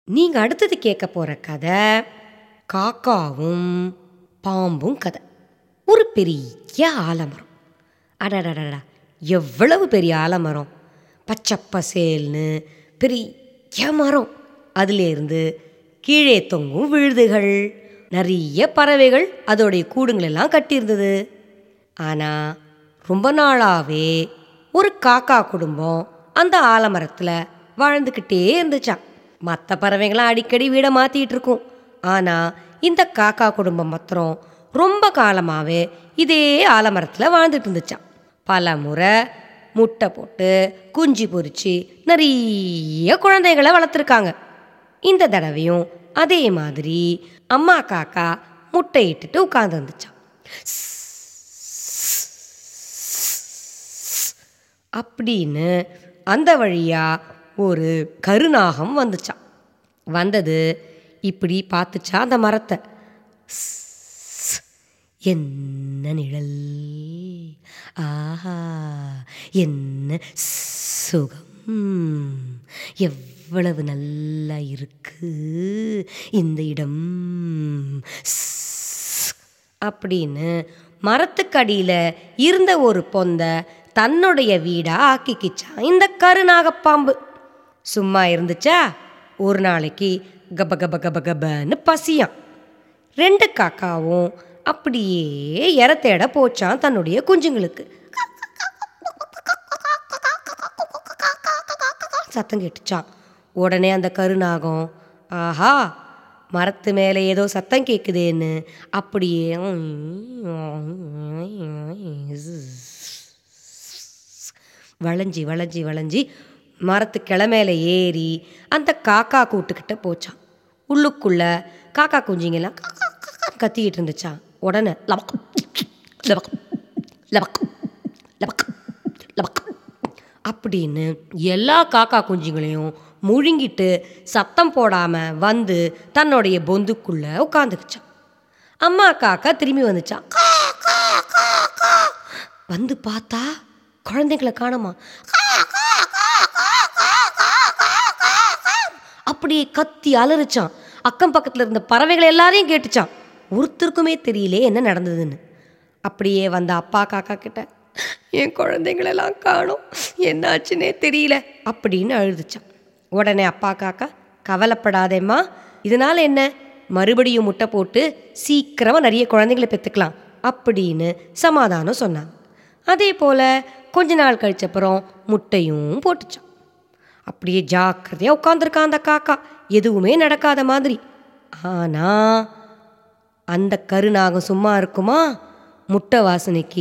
நீங்கள் அடுத்தது கேட்க போகிற கதை காக்காவும் பாம்பும் கதை ஒரு பெரிய ஆலமரம் அடடடடா எவ்வளவு பெரிய ஆலமரம் பச்சை பசேல்னு பெரிய மரம் அதிலேருந்து கீழே தொங்கும் விழுதுகள் நிறைய பறவைகள் அதோடைய கூடுங்களெல்லாம் கட்டியிருந்தது ஆனால் ரொம்ப நாளாகவே ஒரு காக்கா குடும்பம் அந்த ஆலமரத்தில் வாழ்ந்துக்கிட்டே இருந்துச்சாம் மற்ற பறவைங்களாம் அடிக்கடி வீடை மாற்றிட்டு இருக்கும் ஆனால் இந்த காக்கா குடும்பம் மாத்திரம் ரொம்ப காலமாகவே இதே ஆலமரத்தில் வாழ்ந்துட்டு இருந்துச்சாம் பல முறை முட்டை போட்டு குஞ்சு பொரிச்சு நிறைய குழந்தைகளை வளர்த்துருக்காங்க இந்த தடவையும் அதே மாதிரி அம்மா காக்கா முட்டையிட்டுட்டு உட்கார்ந்து இருந்துச்சான் அப்படின்னு அந்த வழியா ஒரு கருநாகம் வந்துச்சான் வந்தது இப்படி பார்த்துச்சா அந்த மரத்தை ஸ், என்ன நிழல் ஆஹா என்ன சுகம் எவ்வளவு நல்லா இருக்கு இந்த இடம் ஸ், அப்படின்னு மரத்துக்கடியில் இருந்த ஒரு பொந்தை தன்னுடைய வீடா ஆக்கிக்கிச்சான் இந்த கருநாகப்பாம்பு சும்மா இருந்துச்சா ஒரு நாளைக்கு கப கப கப கபன்னு பசியாம் ரெண்டு காக்காவும் அப்படியே இற தேட போச்சான் தன்னுடைய குஞ்சுங்களுக்கு சத்தம் கேட்டுச்சான் உடனே அந்த கருநாகம் ஆஹா மரத்து மேலே ஏதோ சத்தம் கேட்குதேன்னு அப்படியே வளைஞ்சி வளைஞ்சி வளைஞ்சி மரத்து கிளமேல ஏறி அந்த காக்கா கூட்டுக்கிட்ட போச்சான் உள்ளுக்குள்ள காக்கா குஞ்சிங்கெல்லாம் கத்திக்கிட்டு இருந்துச்சான் உடனே லபக் லபக் லபக் லபக் லபக் அப்படின்னு எல்லா காக்கா குஞ்சுங்களையும் முழுங்கிட்டு சத்தம் போடாமல் வந்து தன்னுடைய பொந்துக்குள்ளே உட்காந்துக்குச்சான் அம்மா காக்கா திரும்பி வந்துச்சான் கா, கா, கா, கா. வந்து பார்த்தா குழந்தைங்களை காணுமா அப்படியே கத்தி அலறிச்சான் அக்கம் பக்கத்தில் இருந்த பறவைகள் எல்லாரையும் கேட்டுச்சான் ஒருத்தருக்குமே தெரியலே என்ன நடந்ததுன்னு அப்படியே வந்த அப்பா காக்கா கிட்ட என் குழந்தைங்களெல்லாம் காணோம் என்னாச்சுன்னே தெரியல அப்படின்னு அழுதுச்சான் உடனே அப்பா காக்கா கவலைப்படாதேம்மா இதனால் என்ன மறுபடியும் முட்டை போட்டு சீக்கிரமாக நிறைய குழந்தைங்களை பெற்றுக்கலாம் அப்படின்னு சமாதானம் சொன்னாங்க அதே போல் கொஞ்ச நாள் கழிச்சப்புறம் முட்டையும் போட்டுச்சான் அப்படியே ஜாக்கிரதையாக உட்காந்துருக்கான் அந்த காக்கா எதுவுமே நடக்காத மாதிரி ஆனால் அந்த கருநாகம் சும்மா இருக்குமா முட்டை வாசனைக்கு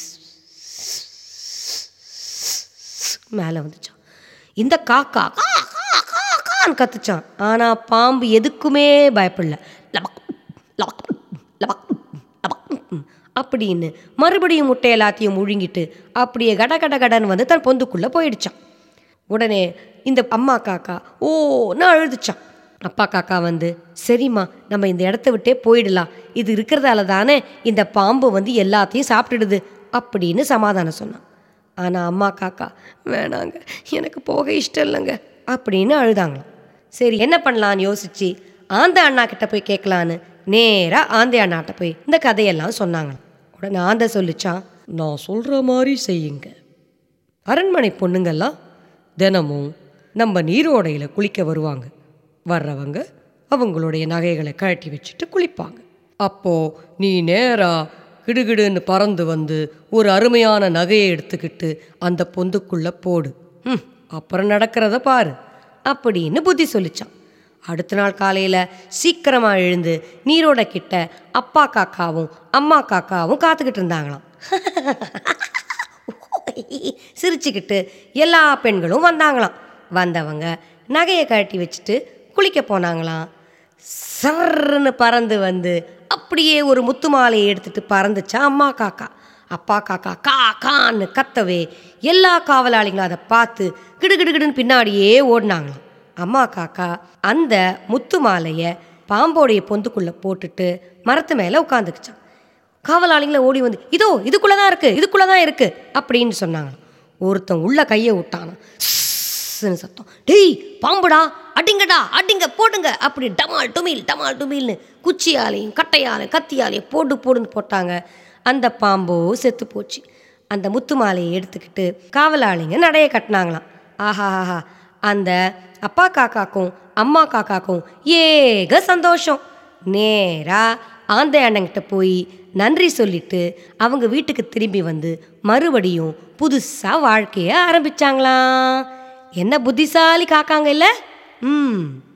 மேலே வந்துச்சான் இந்த காக்கா கா, கா, கா, கான்னு கத்துச்சான் ஆனால் பாம்பு எதுக்குமே பயப்படல லபக் லபக் லபக் லபக் அப்படின்னு மறுபடியும் முட்டை எல்லாத்தையும் முழுங்கிட்டு அப்படியே கட கட கடன்னு வந்து தன் பொந்துக்குள்ளே போயிடுச்சான் உடனே இந்த அம்மா காக்கா ஓன்னு அழுதுச்சான் அப்பா காக்கா வந்து சரிம்மா நம்ம இந்த இடத்த விட்டே போயிடலாம் இது இருக்கிறதால தானே இந்த பாம்பு வந்து எல்லாத்தையும் சாப்பிட்டுடுது அப்படின்னு சமாதானம் சொன்னான் ஆனால் அம்மா காக்கா வேணாங்க எனக்கு போக இஷ்டம் இல்லைங்க அப்படின்னு அழுதாங்களாம் சரி என்ன பண்ணலான்னு யோசிச்சு ஆந்த அண்ணா கிட்ட போய் கேட்கலான்னு நேராக ஆந்தை அண்ணாட்ட போய் இந்த கதையெல்லாம் சொன்னாங்களாம் உடனே ஆந்த சொல்லிச்சான் நான் சொல்கிற மாதிரி செய்யுங்க அரண்மனை பொண்ணுங்கெல்லாம் தினமும் நம்ம நீரோடையில் குளிக்க வருவாங்க வர்றவங்க அவங்களுடைய நகைகளை கழட்டி வச்சுட்டு குளிப்பாங்க அப்போ நீ நேரா கிடுகிடுன்னு பறந்து வந்து ஒரு அருமையான நகையை எடுத்துக்கிட்டு அந்த பொந்துக்குள்ள போடு ம் அப்புறம் நடக்கிறத பாரு அப்படின்னு புத்தி சொல்லிச்சான் அடுத்த நாள் காலையில் சீக்கிரமாக எழுந்து நீரோட கிட்ட அப்பா காக்காவும் அம்மா காக்காவும் காத்துக்கிட்டு இருந்தாங்களாம் சிரிச்சுக்கிட்டு எல்லா பெண்களும் வந்தாங்களாம் வந்தவங்க நகையை கழட்டி வச்சுட்டு குளிக்க போனாங்களாம் சர்ன்னு பறந்து வந்து அப்படியே ஒரு முத்து மாலையை எடுத்துட்டு பறந்துச்சா அம்மா காக்கா அப்பா காக்கா கா கான்னு கத்தவே எல்லா காவலாளிகளும் அதை பார்த்து கிடுகிடுகிடுன்னு பின்னாடியே ஓடினாங்களாம் அம்மா காக்கா அந்த முத்து மாலையை பாம்போடைய பொந்துக்குள்ளே போட்டுட்டு மரத்து மேலே உட்காந்துக்குச்சான் காவலாளிங்களை ஓடி வந்து இதோ இதுக்குள்ளே தான் இருக்குது இதுக்குள்ளே தான் இருக்குது அப்படின்னு சொன்னாங்களாம் ஒருத்தன் உள்ள கையை விட்டானா ன்னு சத்தம் டேய் பாம்புடா அடிங்கடா அடிங்க போடுங்க அப்படி டமால் டுமில் டமால் டுமில்னு குச்சியாலையும் கட்டையாலையும் கத்தியாலையும் போடு போடுன்னு போட்டாங்க அந்த பாம்போ செத்து போச்சு அந்த முத்து மாலையை எடுத்துக்கிட்டு காவலாளிங்க நடைய கட்டினாங்களாம் ஆஹா ஆஹா அந்த அப்பா காக்காக்கும் அம்மா காக்காக்கும் ஏக சந்தோஷம் நேரா ஆந்தை அண்ணங்கிட்ட போய் நன்றி சொல்லிட்டு அவங்க வீட்டுக்கு திரும்பி வந்து மறுபடியும் புதுசாக வாழ்க்கையை ஆரம்பிச்சாங்களாம் என்ன புத்திசாலி காக்காங்க இல்லை ம்